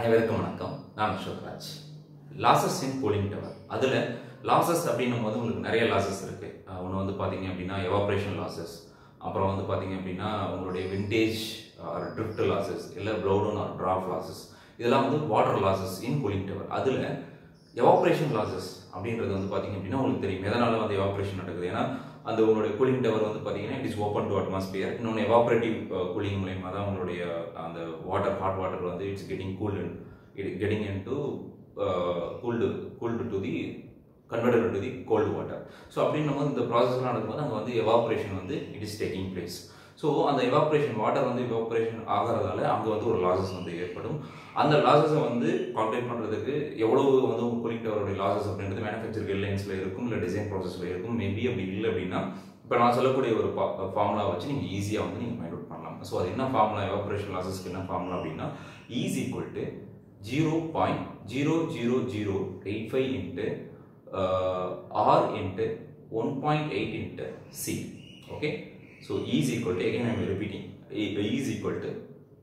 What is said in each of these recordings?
அனைவருக்கும் வணக்கம் நான் Ashokraj losses in cooling tower அதில் லாசஸ் அப்படின்னும் போது உங்களுக்கு நிறைய லாசஸ் இருக்கு ஒன்று வந்து பார்த்தீங்க அப்படின்னா எவாப்ரேஷன் லாசஸ் அப்புறம் வந்து பார்த்தீங்க அப்படின்னா உங்களுடைய விண்டேஜ் ஆர் ட்ரிஃப்ட் லாசஸ் இல்லை ப்ளவுடவுன் ஆர் ட்ராப் லாசஸ் இதெல்லாம் வந்து water losses in cooling tower அதில் எவாப்ரேஷன் லாசஸ் அப்படின்றது வந்து பார்த்தீங்க அப்படின்னா உங்களுக்கு தெரியும் எதனால வந்து எவாப்ரேஷன் நடக்குது ஏன்னா அந்த உங்களுடைய கூலிங் டவர் வந்து பார்த்தீங்கன்னா it is open to atmosphere இன்னொன்று எவாப்ரேட்டிவ் கூலிங் மூலயமா தான் உங்களுடைய அந்த வாட்டர் ஹாட் வாட்டர் வந்து it's getting cool it getting in to cooled cooled to the converted to the cold water so அப்படின்னும் போது இந்த ப்ராசஸ்லாம் நடக்கும்போது அங்கே வந்து எவாப்ரேஷன் வந்து it is taking place so அந்த எவாப்ரேஷன் வாட்டர் வந்து எவாப்ரேஷன் ஆகிறதால அங்கே வந்து ஒரு லாசஸ் வந்து ஏற்படும் அந்த லாசஸை வந்து கால்குலேட் பண்ணுறதுக்கு எவ்வளவு வந்து கூலிங் டவருடைய லாசஸ் அப்படின்றது மேனுஃபேக்சர் கைட்லைன்ஸில் இருக்கும் இல்லை டிசைன் ப்ராசஸில் இருக்கும் மேபி அப்படி இல்லை அப்படின்னா இப்போ நான் சொல்லக்கூடிய ஒரு ஃபார்முலா வச்சு நீங்கள் ஈஸியாக வந்து நீங்கள் ஃபைண்ட் அவுட் பண்ணலாம் ஸோ அது என்ன ஃபார்முலா எவாப்ரேஷன் லாசஸ்க்கு என்ன ஃபார்முலா அப்படின்னா is equal to zero point zero zero zero eight five into R into one point eight into C okay so is equal to again I'm repeating is equal to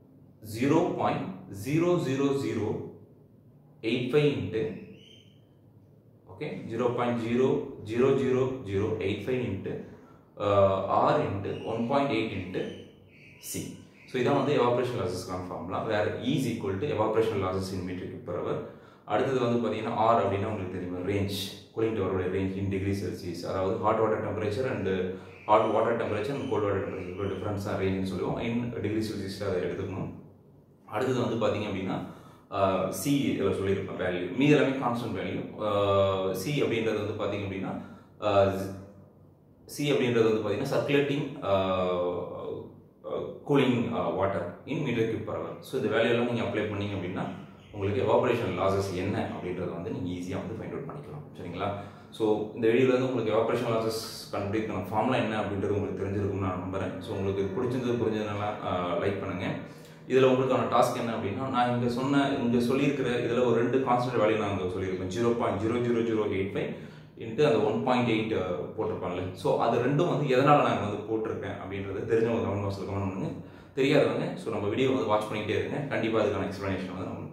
0.00085 into okay 0.000085 into uh, r into 1.8 into c so இதான் வந்து evaporation லாசஸ்க்கான formula வேற is equal to evaporation losses in மீட்டருக்கு per hour அடுத்தது வந்து பார்த்தீங்கன்னா R அப்படின்னா உங்களுக்கு தெரியும் ரேஞ்ச் கூலிங் டவரோட ரேஞ்ச் இன் டிகிரி செல்சியஸ் அதாவது hot water temperature and hot water temperature and cold water temperature difference ரேஞ்சுன்னு சொல்லுவோம் இன் டிகிரி செல்சியஸில் அதை எடுத்துக்கணும் அடுத்தது வந்து பார்த்தீங்க அப்படின்னா சி சொல்லியிருப்பேன் வேல்யூ மீது எல்லாமே கான்ஸ்டன்ட் வேல்யூ சி அப்படின்றது வந்து பார்த்தீங்க அப்படின்னா சி அப்படின்றது வந்து பார்த்தீங்கன்னா circulating cooling water in metre cube per hour so இந்த வேல்யூலாம் நீங்கள் அப்ளை பண்ணீங்க அப்படின்னா உங்களுக்கு எவாபரேஷன் லாசஸ் என்ன அப்படின்றத வந்து நீங்கள் ஈஸியாக வந்து ஃபைண்ட் அவுட் பண்ணிக்கலாம் சரிங்களா ஸோ இந்த வீடியோவில் வந்து உங்களுக்கு எவாபரேஷன் லாசஸ் கண்டுபிடிக்கிற ஃபார்முலா என்ன அப்படின்றது உங்களுக்கு தெரிஞ்சிருக்கும்னு நான் நம்புறேன் ஸோ உங்களுக்கு இது பிடிச்சிருந்தது புரிஞ்சதுனால லைக் பண்ணுங்கள் இதில் உங்களுக்கான டாஸ்க் என்ன அப்படின்னா நான் இங்கே சொன்ன இங்கே சொல்லியிருக்கிற இதில் ஒரு ரெண்டு கான்ஸ்டன்ட் வேல்யூ நான் இங்கே சொல்லியிருக்கேன் zero point zero zero zero eight five into அந்த ஒன் பாயிண்ட் எயிட் போட்டிருப்பாங்கல்ல ஸோ அது ரெண்டும் வந்து எதனால் நான் வந்து போட்டிருக்கேன் அப்படின்றது தெரிஞ்சவங்க கமெண்ட் பாக்ஸில் கமெண்ட் பண்ணுங்க தெரியாதவங்க ஸோ நம்ம வீடியோ வந்து வாட்ச் பண்ணிக்கிட்டே இருங்க கண்டிப்பாக அதுக்கான எக்ஸ்ப்ளனேஷன் வந்து நம்ம